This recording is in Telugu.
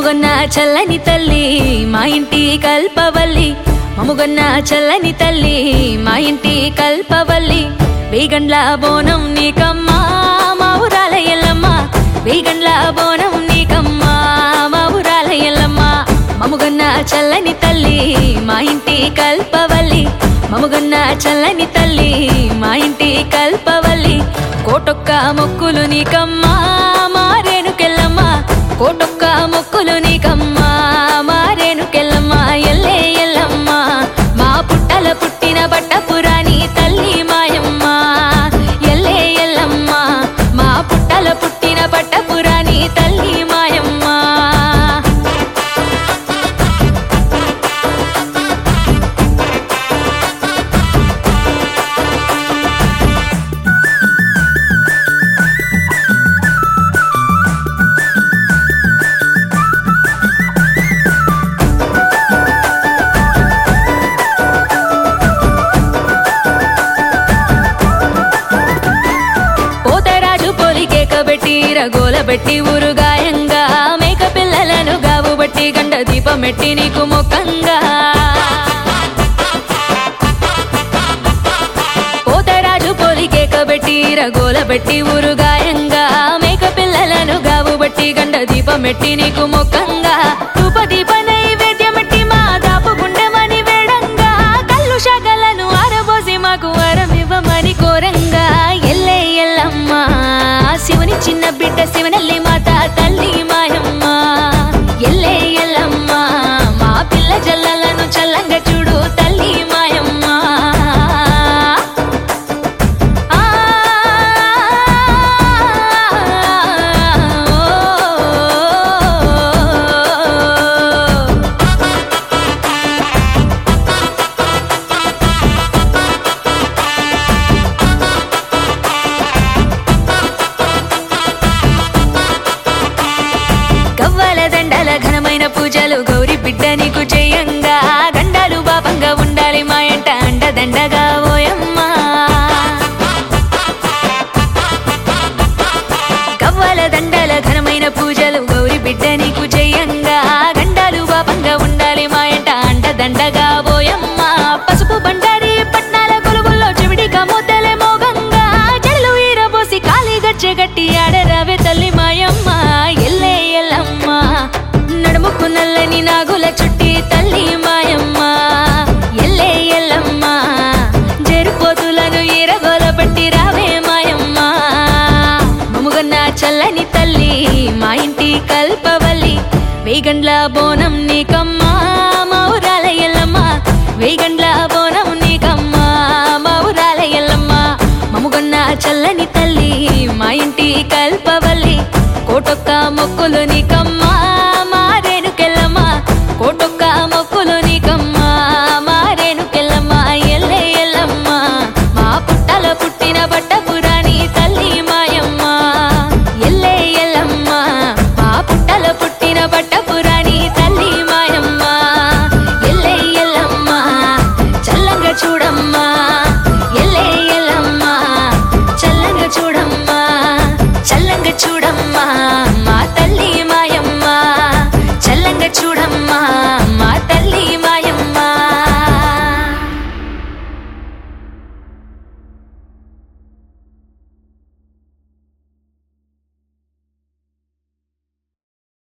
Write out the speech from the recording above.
మముగన్న చల్లని తల్లి మా ఇంటి కల్పవల్లి మముగన్న చల్లని తల్లి మా ఇంటి కల్పవల్లి వేగండ్ల బోనం నీకమ్మా మా ఊరాల ఎల్లమ్మ వేగండ్ల బోనం నీకమ్మా మా ఊరాల ఎల్లమ్మ మముగన్న చల్లని తల్లి మా ఇంటి కల్పవల్లి మముగన్న చల్లని తల్లి మా ఇంటి కల్పవల్లి కోటొక్క మొక్కులు నీకమ్మా మారేనుకెళ్ళమ్మ కోటొక్క మొక్కులు నీకమ్మా మారేనుకెళ్ళమ్మ ఎల్లే ఎల్లమ్మ మా పుట్టల పుట్టిన బట్టపురాణి తల్లి మాయమ్మ ఎల్లే ఎల్లమ్మ మా పుట్టల పుట్టిన బట్టపురాణి తల్లి మాయమ్మ పోతరాజు పోలికేక పెట్టి రగోల పెట్టి ఊరుగాయంగా మేక పిల్లలను గావు బట్టి గండ దీపమెట్టి నీకు ముఖంగా పోతరాజు పోలికేక పెట్టి రగోల పెట్టి ఊరుగాయంగా మేక పిల్లలను గావు బట్టి గండ దీపమెట్టి నీకు ముఖంగా ధూప దీప నైవేద్యమెట్టి మా దాపు గుండెమని వేడంగా కళ్ళు షగలను ఆరబోసి మాకు వరం ఇవ్వమని కోరంగా ఎల్లే ఎల్లమ్మ శివుని చిన్న బిడ్డ శివనల్లి మాత తల్లి మాయమ్మ ఎల్లే ఎల్లమ్మ మా పిల్ల జల్లలను చల్లంగా చూడు తల్లి మాయమ్మ ఆ ఓ కవ్వల దండల ఘనమైన పూజలు గౌరి బిడ్డ నీకు చేయంగా గండాలు బాపంగా ఉండాలి మా ఎంట అండ దండగా ఓయమ్మ కవ్వల దండల ఘనమైన పూజలు గౌరి బిడ్డ నీకు చేయంగా గండాలు బాపంగా ఉండాలి మా ఎంట అండ దండగా ఓయమ్మ పసుపు బండారి పట్నాల కొలువుల్లో చెవిడి కమోతలే మోగంగా జడలు ఈరబోసి కాలి గచ్చే గట్టి ఆడరావే తల్లి మాయమ్మ ఎల్లే ఎల్లమ్మ నడుముకు నల్లని నాగుల చుట్టి తల్లి మాయమ్మ ఎల్లే ఎల్లమ్మ జరుపోతులను ఈరగోల పట్టి రావే మాయమ్మ మముగన్న చల్లని తల్లి మా ఇంటి కల్పవల్లి వేగండ్ల బోనం నీకమ్మా మా ఊరాల ఎల్లమ్మ వేగండ్ల బోనం నీకమ్మా మా ఊరాల ఎల్లమ్మ మముగన్న చల్లని తల్లి మా ఇంటి కల్పవల్లి కోటొక్క మొక్కులు నీకమ్మ